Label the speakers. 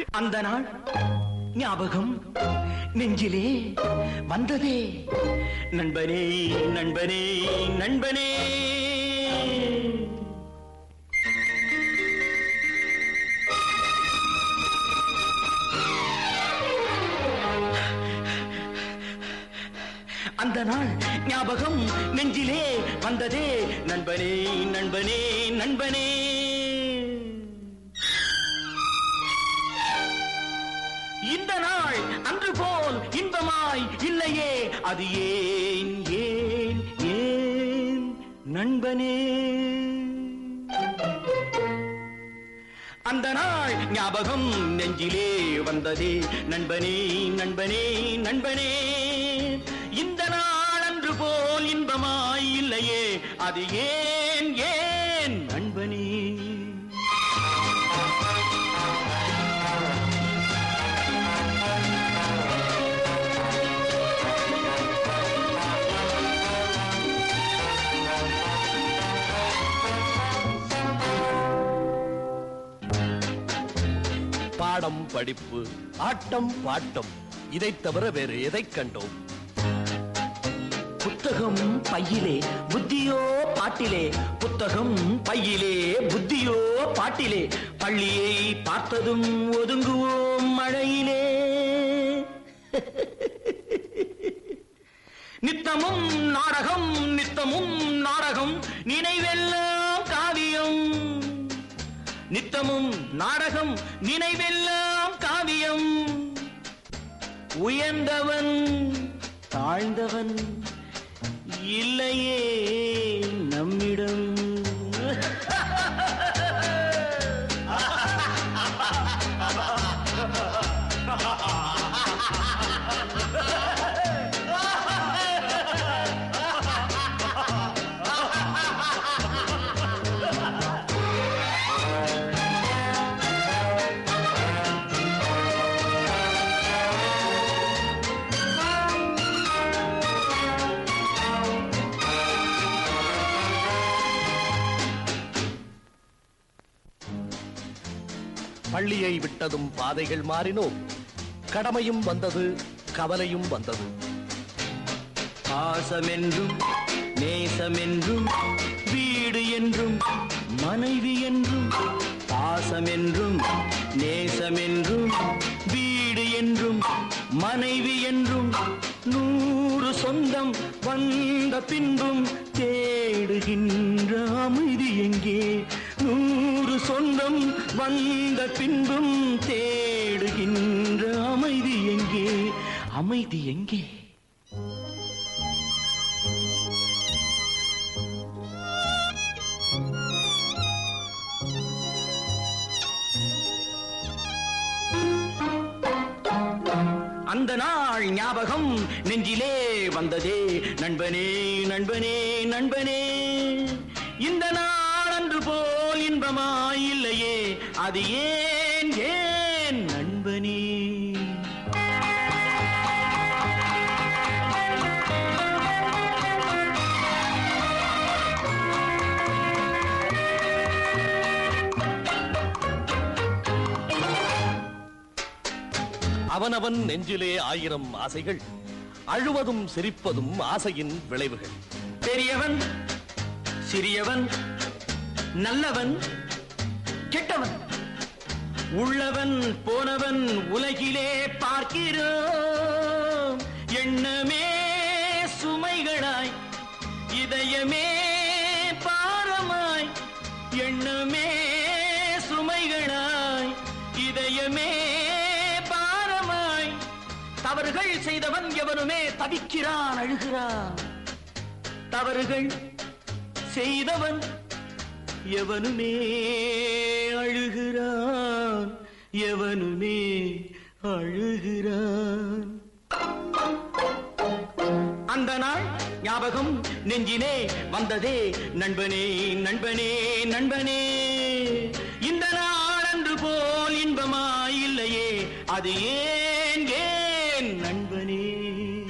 Speaker 1: அந்த நாள் ஞாபகம் நெஞ்சிலே வந்ததே நண்பனே நண்பனே நண்பனே அந்த நாள் ஞாபகம் நெஞ்சிலே வந்ததே நண்பனே நண்பனே நண்பனே இந்த நாள் அன்று போல் இன்பமாய் இல்லையே அது ஏன் ஏன் ஏன் நண்பனே அந்த நாள் ஞாபகம் நெஞ்சிலே வந்ததே நண்பனே நண்பனே நண்பனே இந்த நாள் அன்று போல் இன்பமாய் இல்லையே அது ஏன் ஏன் நண்பனே
Speaker 2: பாடம் படிப்பு ஆட்டம் பாட்டம் இதைத் தவிர வேறு எதைக் கண்டோம்
Speaker 1: புத்தகம் பையிலே புத்தியோ பாட்டிலே புத்தகம் பையிலே புத்தியோ பாட்டிலே பள்ளியை பார்த்ததும் ஒதுங்குவோம் மழையிலே நித்தமும் நாடகம் நித்தமும் நாடகம் நினைவெல்லாம் காவியம் நித்தமும் நாடகம் நினைவெல்லாம் காவியம் உயர்ந்தவன் தாழ்ந்தவன் இல்லையே நம்மிடம்
Speaker 2: பள்ளியை விட்டதும் பாதைகள் மாறினோம் கடமையும் வந்தது கவலையும் வந்தது
Speaker 1: பாசமென்றும் நேசமென்றும் வீடு என்றும் மனைவி என்றும் பாசமென்றும் நேசமென்றும் வீடு என்றும் மனைவி என்றும் நூறு சொந்தம் வந்த பின்பும் தேடுகின்ற அமைதி எங்கே நூறு சொந்தம் வந்த பின்பும் தேடுகின்ற அமைதி எங்கே அமைதி எங்கே அந்த நாள் ஞாபகம் நெஞ்சிலே வந்ததே நண்பனே நண்பனே நண்பனே இந்த நாள் அன்று போல் இன்பமாய் இல்லையே அது ஏன் ஏன் நண்பனே
Speaker 2: அவனவன் நெஞ்சிலே ஆயிரம் ஆசைகள் அழுவதும் சிரிப்பதும் ஆசையின் விளைவுகள்
Speaker 1: பெரியவன் சிறியவன் நல்லவன் கெட்டவன் உள்ளவன் போனவன் உலகிலே பார்க்கிறோம் எண்ணமே சுமைகளாய் இதயமே பாரமாய் எண்ணமே சுமைகளாய் இதயமே பாரமாய் தவறுகள் செய்தவன் எவனுமே தவிக்கிறான் அழுகிறான் தவறுகள் செய்தவன் எவனுமே அழுகிறான் எவனுமே அழுகிறான் அந்த நாள் ஞாபகம் நெஞ்சிலே வந்ததே நண்பனே நண்பனே நண்பனே இந்த நாள் அன்று போல் இன்பமாய் இல்லையே அது ஏன் ஏன் நண்பனே